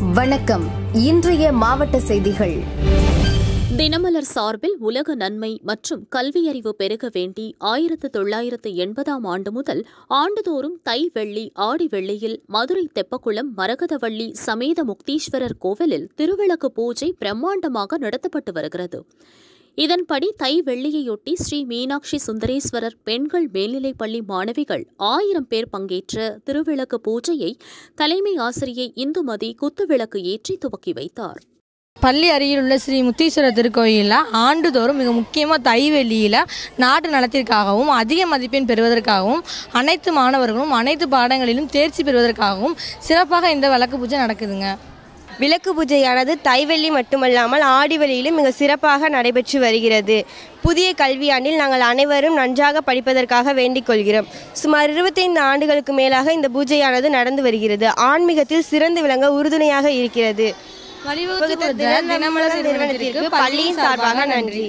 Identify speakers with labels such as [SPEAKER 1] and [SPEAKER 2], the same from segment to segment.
[SPEAKER 1] வணக்கம் இன்றைய மாவட்ட செய்திகள்
[SPEAKER 2] தினமலர் சார்பில் உலக நன்மை மற்றும் கல்வியறிவு பெருக வேண்டி ஆயிரத்து தொள்ளாயிரத்து எண்பதாம் ஆண்டு முதல் ஆண்டுதோறும் தை வெள்ளி ஆடி வெள்ளியில் மதுரை தெப்பக்குளம் மரகதவள்ளி சமேத முக்தீஸ்வரர் கோவிலில் திருவிளக்கு பூஜை பிரம்மாண்டமாக நடத்தப்பட்டு வருகிறது இதன்படி தை வெள்ளியையொட்டி ஸ்ரீ மீனாட்சி சுந்தரேஸ்வரர் பெண்கள் மேல்நிலைப் பள்ளி மாணவிகள் ஆயிரம் பேர் பங்கேற்ற திருவிளக்கு பூஜையை தலைமை ஆசிரியை இந்துமதி குத்துவிளக்கு ஏற்றி துவக்கி வைத்தார்
[SPEAKER 3] பள்ளி அருகில் உள்ள ஸ்ரீ முத்தீஸ்வரர் திருக்கோயிலில் ஆண்டுதோறும் மிக முக்கியமாக தைவெளியில் நாட்டு நலத்திற்காகவும் அதிக மதிப்பெண் பெறுவதற்காகவும் அனைத்து மாணவர்களும் அனைத்து பாடங்களிலும் தேர்ச்சி பெறுவதற்காகவும் சிறப்பாக இந்த விளக்கு பூஜை நடக்குதுங்க
[SPEAKER 4] விளக்கு பூஜையானது தைவெள்ளி மட்டுமல்லாமல் ஆடிவெளியிலும் மிக சிறப்பாக நடைபெற்று வருகிறது புதிய கல்வியாண்டில் நாங்கள் அனைவரும் நன்றாக படிப்பதற்காக வேண்டிக் கொள்கிறோம் சுமார் இருபத்தைந்து ஆண்டுகளுக்கு மேலாக இந்த பூஜையானது நடந்து வருகிறது ஆன்மீகத்தில் சிறந்து விளங்க உறுதுணையாக இருக்கிறது
[SPEAKER 3] வழிவகுத்து கொடுத்த தினமலர் நிறுவனத்திற்கு
[SPEAKER 4] பள்ளியின் சார்பாக நன்றி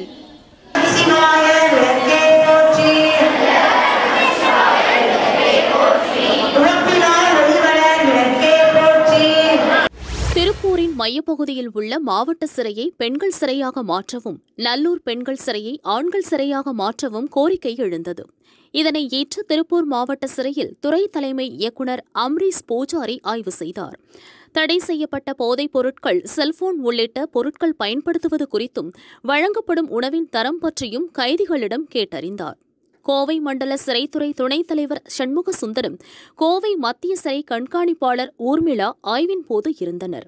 [SPEAKER 2] திருப்பூரின் மையப்பகுதியில் உள்ள மாவட்ட சிறையை பெண்கள் சிறையாக மாற்றவும் நல்லூர் பெண்கள் சிறையை ஆண்கள் சிறையாக மாற்றவும் கோரிக்கை எழுந்தது இதனை ஏற்று திருப்பூர் மாவட்ட சிறையில் துறை தலைமை இயக்குநர் அம்ரீஸ் பூஜாரி ஆய்வு செய்தார் தடை செய்யப்பட்ட போதைப் பொருட்கள் செல்போன் உள்ளிட்ட பொருட்கள் பயன்படுத்துவது குறித்தும் வழங்கப்படும் உணவின் தரம் பற்றியும் கைதிகளிடம் கேட்டறிந்தார் கோவை மண்டல சிறைத்துறை துணைத் தலைவர் சண்முக சுந்தரம் கோவை மத்திய சிறை கண்காணிப்பாளர் ஊர்மிளா ஆய்வின் போது இருந்தனர்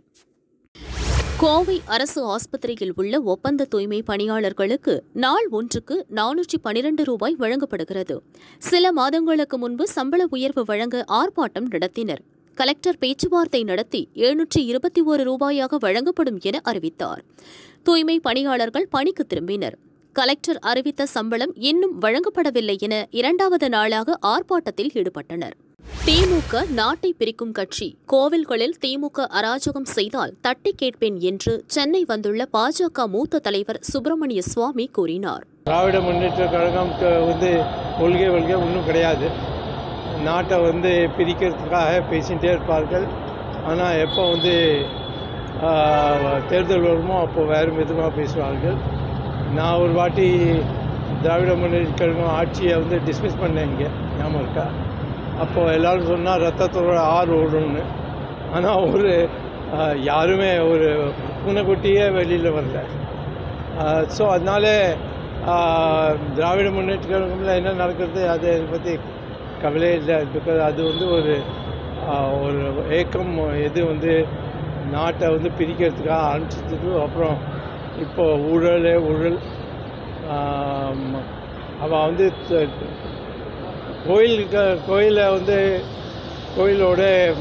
[SPEAKER 2] கோவை அரசு ஆஸ்பத்திரியில் உள்ள ஒப்பந்த தூய்மை பணியாளர்களுக்கு நாள் ஒன்றுக்கு நானூற்றி பனிரண்டு ரூபாய் வழங்கப்படுகிறது சில மாதங்களுக்கு முன்பு சம்பள உயர்வு வழங்க ஆர்ப்பாட்டம் நடத்தினர் கலெக்டர் பேச்சுவார்த்தை நடத்தி எழுநூற்றி இருபத்தி ஒரு ரூபாயாக வழங்கப்படும் என அறிவித்தார் தூய்மை பணியாளர்கள் பணிக்கு திரும்பினர் கலெக்டர் அறிவித்த சம்பளம் இன்னும் வழங்கப்படவில்லை என இரண்டாவது நாளாக ஆர்ப்பாட்டத்தில் ஈடுபட்டனர் திமுக நாட்டை பிரிக்கும் கட்சி கோவில்களில் திமுக அராஜகம் செய்தால் தட்டி கேட்பேன் என்று சென்னை வந்துள்ள பாஜக மூத்த தலைவர் சுப்பிரமணிய சுவாமி கூறினார்
[SPEAKER 5] திராவிட முன்னேற்ற கழகம் க- வந்து கொள்கை கொள்கை ஒன்றும் கிடையாது நாட்டை வந்து பிரிக்கிறதுக்காக பேசிகிட்டே இருப்பார்கள் ஆனால் எப்போ வந்து ஆஹ், தேர்தல் வருமோ அப்போ வேறு விதமாக பேசுவார்கள் நான் ஒரு வாட்டி திராவிட முன்னேற்ற கழகம் ஆட்சியை வந்து டிஸ்மிஸ் பண்ணேன் இங்கே ஞாபகம் இருக்கா அப்போது எல்லாரும் சொன்னால் ரத்தத்தோட ஆறு ஓடும்னு ஆனால் ஒரு ஆஹ், யாருமே ஒரு பூனைக்குட்டியே வெளியில் வரல ஸோ அதனால ஆஹ், திராவிட முன்னேற்ற கழகம்ல என்ன நடக்கிறது அதை பற்றி கவலையே இல்லை பிகாஸ் அது வந்து ஒரு ஆஹ், ஒரு ஏக்கம் எது வந்து நாட்டை வந்து பிரிக்கிறதுக்காக ஆரம்பிச்சது அப்புறம் இப்போ ஊழல் ஊழல் ஆம், அவள் வந்து த- கோயிலுக்கு கோயிலை வந்து கோயிலோட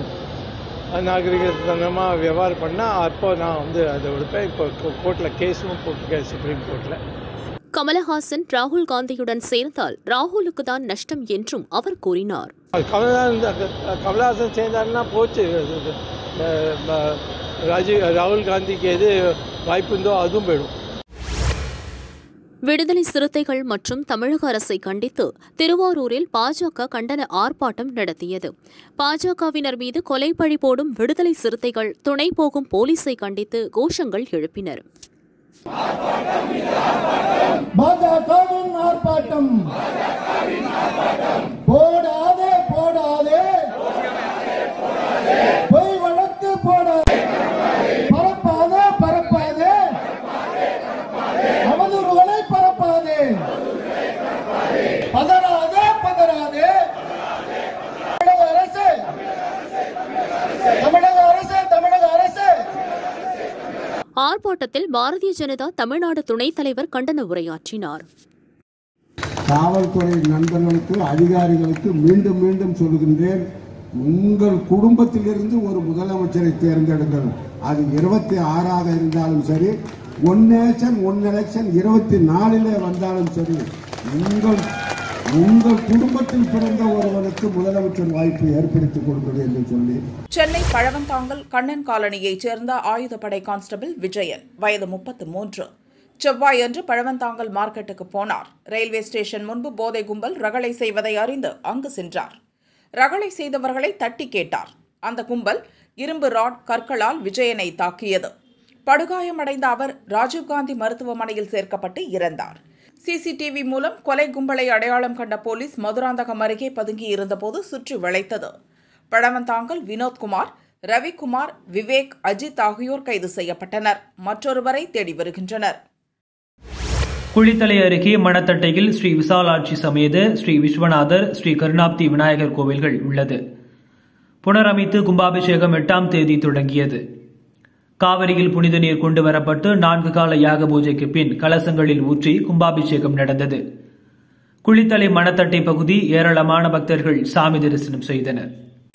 [SPEAKER 5] நாகரிகத்தனமாக விவகாரம் பண்ணால் அப்போ நான் வந்து அதை விடுப்பேன் இப்போ கோர்ட்டில் கேஸும் போட்டிருக்கேன் சுப்ரீம் கோர்ட்டில்
[SPEAKER 2] கமலஹாசன் ராகுல் காந்தியுடன் சேர்ந்தால் ராகுலுக்கு தான் நஷ்டம் என்றும் அவர் கூறினார்
[SPEAKER 5] கமல்ஹாசன் கமல்ஹாசன் சேர்ந்தாருன்னா போச்சு அது- அது, அஹ், ம- ராஜீவ் ராகுல் காந்திக்கு எது வாய்ப்பு இருந்தோ அதுவும் போயிடும்
[SPEAKER 2] விடுதலை சிறுத்தைகள் மற்றும் தமிழக அரசை கண்டித்து திருவாரூரில் பாஜக கண்டன ஆர்ப்பாட்டம் நடத்தியது பாஜகவினர் மீது கொலைப்பழி போடும் விடுதலை சிறுத்தைகள் துணை போகும் போலீஸை கண்டித்து கோஷங்கள் எழுப்பினர்
[SPEAKER 6] பாஜகவின் ஆர்ப்பாட்டம் போடாதே போடாதே பொய் வழக்கு போடாதே பரப்பாதே பரப்பாதே அவதூறுகளை பரப்பாதே பதறாதே பதறாதே தமிழக அரசு தமிழக அரசு தமிழக அரசு
[SPEAKER 2] ஆர்ப்பாட்டத்தில் பாரதிய ஜனதா தமிழ்நாடு துணைத் தலைவர் கண்டன உரையாற்றினார்
[SPEAKER 7] காவல்துறை நண்பர்களுக்கு அதிகாரிகளுக்கு மீண்டும் மீண்டும் சொல்லுகின்றேன் உங்கள் குடும்பத்திலிருந்து ஒரு முதலமைச்சரை தேர்ந்தெடுங்கள் அது இருபத்தி ஆறாக இருந்தாலும் சரி ஒன் நேஷன் ஒன் எலெக்ஷன் இருபத்தி நாலிலே வந்தாலும் சரி உங்கள் உங்கள் குடும்பத்தில் பிறந்த ஒருவனுக்கு முதலமைச்சர் வாய்ப்பு ஏற்படுத்தி கொடுப்பது என்று சொல்லி
[SPEAKER 8] சென்னை பழவந்தாங்கல் கண்ணன் காலனியைச் சேர்ந்த ஆயுதப்படை கான்ஸ்டபிள் விஜயன் வயது முப்பத்து மூன்று செவ்வாயன்று பழவந்தாங்கல் மார்க்கெட்டுக்கு போனார் ரயில்வே ஸ்டேஷன் முன்பு போதை கும்பல் ரகளை செய்வதை அறிந்து அங்கு சென்றார் ரகளை செய்தவர்களை தட்டி கேட்டார் அந்த கும்பல் இரும்பு ராட் கற்களால் விஜயனை தாக்கியது படுகாயமடைந்த அவர் ராஜீவ்காந்தி மருத்துவமனையில் சேர்க்கப்பட்டு இறந்தார் சிசிடிவி மூலம் கொலை கும்பலை அடையாளம் கண்ட போலீஸ் மதுராந்தகம் அருகே பதுங்கி இருந்தபோது சுற்றி வளைத்தது பழவந்தாங்கல் வினோத்குமார் ரவிக்குமார் விவேக் அஜித் ஆகியோர் கைது செய்யப்பட்டனர் மற்றொருவரை தேடி வருகின்றனர்
[SPEAKER 9] குளித்தலை அருகே மணத்தட்டையில் ஸ்ரீ விசாலாட்சி சமேத ஸ்ரீ விஸ்வநாதர் ஸ்ரீ கருணாப்தி விநாயகர் கோவில்கள் உள்ளது புனரமைத்து கும்பாபிஷேகம் எட்டாம் தேதி தொடங்கியது காவிரியில் புனித நீர் கொண்டு வரப்பட்டு நான்கு கால யாக பூஜைக்கு பின் கலசங்களில் ஊற்றி கும்பாபிஷேகம் நடந்தது குளித்தலை மணத்தட்டை பகுதி ஏராளமான பக்தர்கள் சாமி தரிசனம் செய்தனர்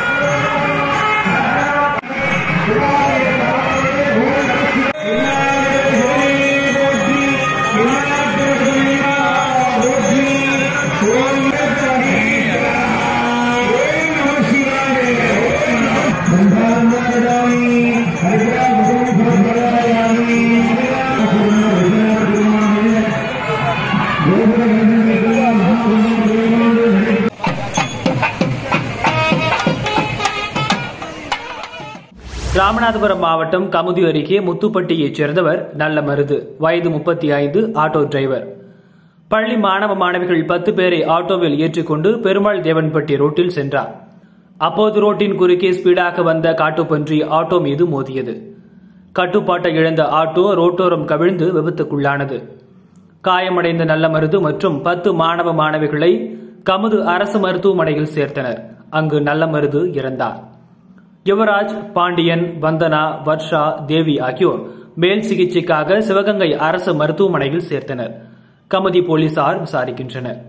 [SPEAKER 9] ராமநாதபுரம் மாவட்டம் கமுதி அருகே முத்துப்பட்டியைச் சேர்ந்தவர் நல்ல மருது வயது முப்பத்தி ஐந்து ஆட்டோ டிரைவர் பள்ளி மாணவ மாணவிகள் பத்து பேரை ஆட்டோவில் ஏற்றிக்கொண்டு பெருமாள் தேவன்பட்டி ரோட்டில் சென்றார் அப்போது ரோட்டின் குறுக்கே ஸ்பீடாக வந்த காட்டுப்பன்றி ஆட்டோ மீது மோதியது கட்டுப்பாட்டை இழந்த ஆட்டோ ரோட்டோரம் கவிழ்ந்து விபத்துக்குள்ளானது காயமடைந்த நல்ல மருது மற்றும் பத்து மாணவ மாணவிகளை கமுது அரசு மருத்துவமனையில் சேர்த்தனர் அங்கு நல்ல மருது இறந்தார் யுவராஜ் பாண்டியன் வந்தனா வர்ஷா தேவி ஆகியோர் மேல் சிகிச்சைக்காக சிவகங்கை அரசு மருத்துவமனையில் சேர்த்தனர் கமுதி போலீசார் விசாரிக்கின்றனர்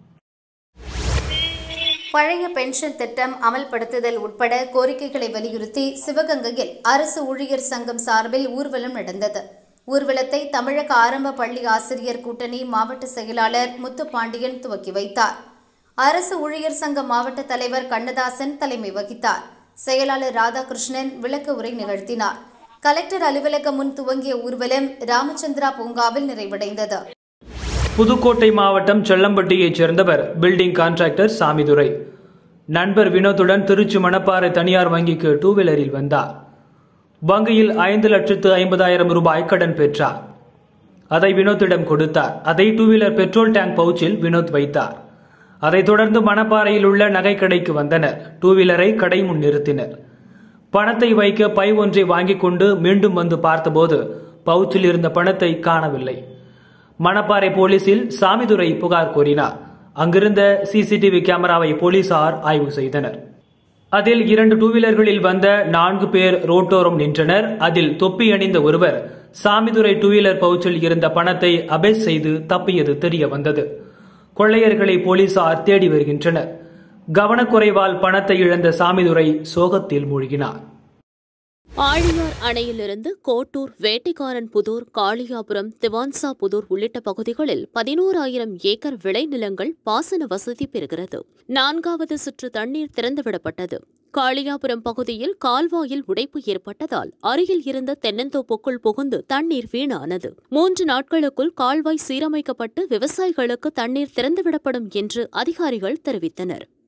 [SPEAKER 1] பழைய பென்ஷன் திட்டம் அமல்படுத்துதல் உட்பட கோரிக்கைகளை வலியுறுத்தி சிவகங்கையில் அரசு ஊழியர் சங்கம் சார்பில் ஊர்வலம் நடந்தது ஊர்வலத்தை தமிழக ஆரம்ப பள்ளி ஆசிரியர் கூட்டணி மாவட்ட செயலாளர் முத்துப்பாண்டியன் துவக்கி வைத்தார் அரசு ஊழியர் சங்க மாவட்ட தலைவர் கண்ணதாசன் தலைமை வகித்தார் செயலாளர் ராதாகிருஷ்ணன் விளக்க உரை நிகழ்த்தினார் கலெக்டர் அலுவலகம் முன் துவங்கிய ஊர்வலம் ராமச்சந்திரா பூங்காவில் நிறைவடைந்தது
[SPEAKER 9] புதுக்கோட்டை மாவட்டம் செல்லம்பட்டியைச் சேர்ந்தவர் பில்டிங் கான்ட்ராக்டர் சாமிதுரை நண்பர் வினோத்துடன் திருச்சி மணப்பாறை தனியார் வங்கிக்கு டூ வீலரில் வந்தார் வங்கியில் ஐந்து லட்சத்து ஐம்பதாயிரம் ரூபாய் கடன் பெற்றார் அதை வினோத்திடம் கொடுத்தார் அதை டூ வீலர் பெட்ரோல் டேங்க் பவுச்சில் வினோத் வைத்தார் அதைத் தொடர்ந்து மணப்பாறையில் உள்ள நகை கடைக்கு வந்தனர் டூ வீலரை கடை முன் நிறுத்தினர் பணத்தை வைக்க பை ஒன்றை வாங்கிக் கொண்டு மீண்டும் வந்து பார்த்தபோது பவுச்சில் இருந்த பணத்தை காணவில்லை மணப்பாறை போலீசில் சாமிதுரை புகார் கூறினார் அங்கிருந்த சிசிடிவி கேமராவை போலீசார் ஆய்வு செய்தனர் அதில் இரண்டு டூ வீலர்களில் வந்த நான்கு பேர் ரோட்டோரம் நின்றனர் அதில் தொப்பி அணிந்த ஒருவர் சாமிதுரை டூ வீலர் பவுச்சில் இருந்த பணத்தை அபேஸ் செய்து தப்பியது தெரிய வந்தது கொள்ளையர்களை போலீசார் தேடி வருகின்றனர் கவனக்குறைவால் பணத்தை இழந்த சாமிதுரை சோகத்தில் மூழ்கினார்
[SPEAKER 2] ஆழியார் அணையிலிருந்து கோட்டூர் வேட்டைக்காரன் புதூர் காளியாபுரம் திவான்சா புதூர் உள்ளிட்ட பகுதிகளில் பதினோராயிரம் ஏக்கர் விளைநிலங்கள் பாசன வசதி பெறுகிறது நான்காவது சுற்று தண்ணீர் திறந்துவிடப்பட்டது காளியாபுரம் பகுதியில் கால்வாயில் உடைப்பு ஏற்பட்டதால் அருகில் இருந்த தென்னந்தோப்புக்குள் புகுந்து தண்ணீர் வீணானது மூன்று நாட்களுக்குள் கால்வாய் சீரமைக்கப்பட்டு விவசாயிகளுக்கு தண்ணீர் திறந்துவிடப்படும் என்று அதிகாரிகள் தெரிவித்தனர்